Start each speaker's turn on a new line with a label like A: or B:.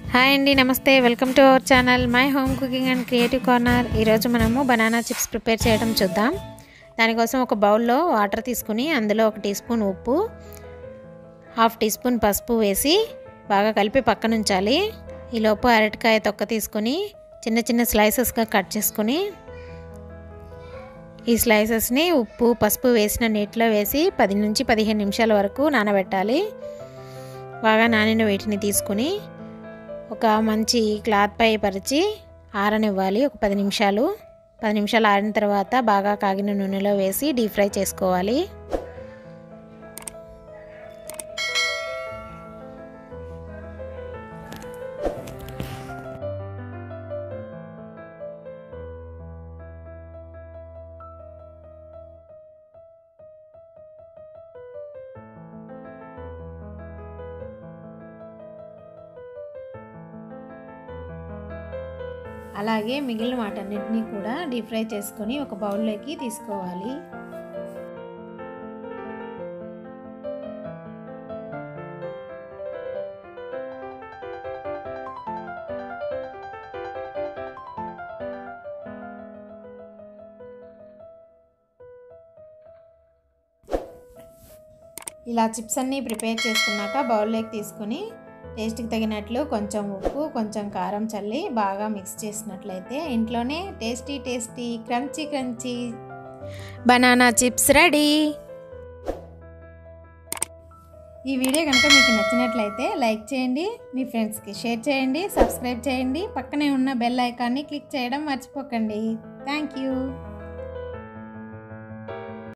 A: hi అండి నమస్తే welcome to our channel my home cooking and creative corner ఈరోజు మనము బనానా చిప్స్ ప్రిపేర్ చేయడం చూద్దాం దానికోసం ఒక బౌల్లో వాటర్ తీసుకుని అందులో ఒక టీ స్పూన్ ఉప్పు హాఫ్ టీ స్పూన్ పసుపు వేసి బాగా కలిపి పక్కన ఉంచాలి ఈలోపు అరటికాయ తొక్క తీసుకొని చిన్న చిన్న స్లైసెస్గా కట్ చేసుకొని ఈ స్లైసెస్ని ఉప్పు పసుపు వేసిన నీటిలో వేసి పది నుంచి పదిహేను నిమిషాల వరకు నానబెట్టాలి బాగా నానిన వీటిని తీసుకుని ఒక మంచి క్లాత్ పై పరిచి ఆరనివ్వాలి ఒక పది నిమిషాలు పది నిమిషాలు ఆరిన తర్వాత బాగా కాగిన నూనెలో వేసి డీప్ ఫ్రై చేసుకోవాలి అలాగే మిగిలిన వాటన్నిటిని కూడా డీప్ ఫ్రై చేసుకొని ఒక బౌల్లోకి తీసుకోవాలి ఇలా చిప్స్ అన్నీ ప్రిపేర్ చేసుకున్నాక బౌల్లోకి తీసుకొని టేస్ట్కి తగినట్లు కొంచెం ఉప్పు కొంచెం కారం చల్లి బాగా మిక్స్ చేసినట్లయితే ఇంట్లోనే tasty tasty crunchy crunchy banana chips ready ఈ వీడియో కనుక మీకు నచ్చినట్లయితే లైక్ చేయండి మీ ఫ్రెండ్స్కి షేర్ చేయండి సబ్స్క్రైబ్ చేయండి పక్కనే ఉన్న బెల్ ఐకాన్ని క్లిక్ చేయడం మర్చిపోకండి థ్యాంక్ యూ